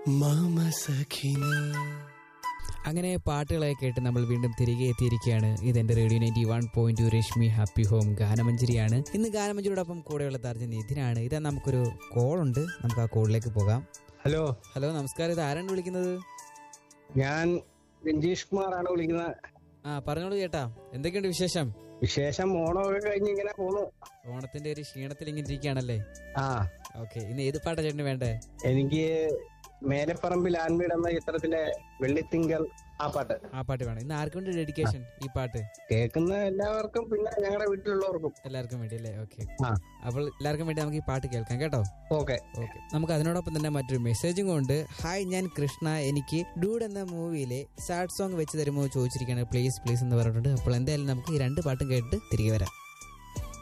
mama സഖിന അങ്ങനെ പാട്ടുകളെ കേട്ട് നമ്മൾ വീണ്ടും തിരികെ എത്തിയിരിക്കുകയാണ് ഇതെന്റെ radio ninety one point two Rashmi happy home ഗാനമഞ്ജരിയാണ് ഇന്ന് ഗാനമഞ്ജരിയോടൊപ്പം കൂടെയുള്ള തർജ്ജ നിധിനാണ് ഇതാ നമുക്കൊരു കോൾ ഉണ്ട് നമുക്ക് ആ കോളിലേക്ക് പോകാം ഹലോ ഹലോ നമസ്കാരം ഇത് ആരാണ് വിളിക്കുന്നത് ഞാൻ രഞ്ജീഷ് കുമാറാണ് വിളിക്കുന്നത് ആ പറഞ്ഞോളൂ ചേട്ടാ എന്തൊക്കെയുണ്ട് വിശേഷം വിശേഷം ഓണമൊക്കെ കഴിഞ്ഞ് ഇങ്ങനെ പോന്നു ഓണത്തിന്റെ ഒരു ക്ഷീണത്തിൽ ഇങ്ങനെ ഇരിക്കുകയാണല്ലേ ആ ഓക്കെ ഇന്ന് ഏത് പാട്ടാ ചേട്ടന് വേണ്ടേ എനിക്ക് മേലപ്പറമ്പിൽ ആൻവീട് എന്ന ചിത്രത്തിലെ വെള്ളിത്തിങ്കൽ ആ പാട്ട് ആ പാട്ട് വേണം ഇന്ന് ആർക്കും വേണ്ടി ഡെഡിക്കേഷൻ ഈ പാട്ട് കേൾക്കുന്ന എല്ലാവർക്കും പിന്നെ ഞങ്ങളുടെ വീട്ടിലുള്ളവർക്കും എല്ലാവർക്കും വേണ്ടി അല്ലേ ഓക്കെ ആ അപ്പോൾ എല്ലാവർക്കും വേണ്ടി നമുക്ക് ഈ പാട്ട് കേൾക്കാം കേട്ടോ ഓക്കെ ഓക്കെ നമുക്ക് അതിനോടൊപ്പം തന്നെ മറ്റൊരു മെസ്സേജും കൊണ്ട് ഹായ് ഞാൻ കൃഷ്ണ എനിക്ക് ഡൂഡ് എന്ന മൂവിയിലെ സാഡ് സോങ് വെച്ച് തരുമോ ചോദിച്ചിരിക്കുകയാണ് പ്ലീസ് പ്ലീസ് എന്ന് പറഞ്ഞിട്ടുണ്ട് അപ്പോൾ എന്തായാലും നമുക്ക് ഈ രണ്ട് പാട്ടും കേട്ട് തിരികെ വരാം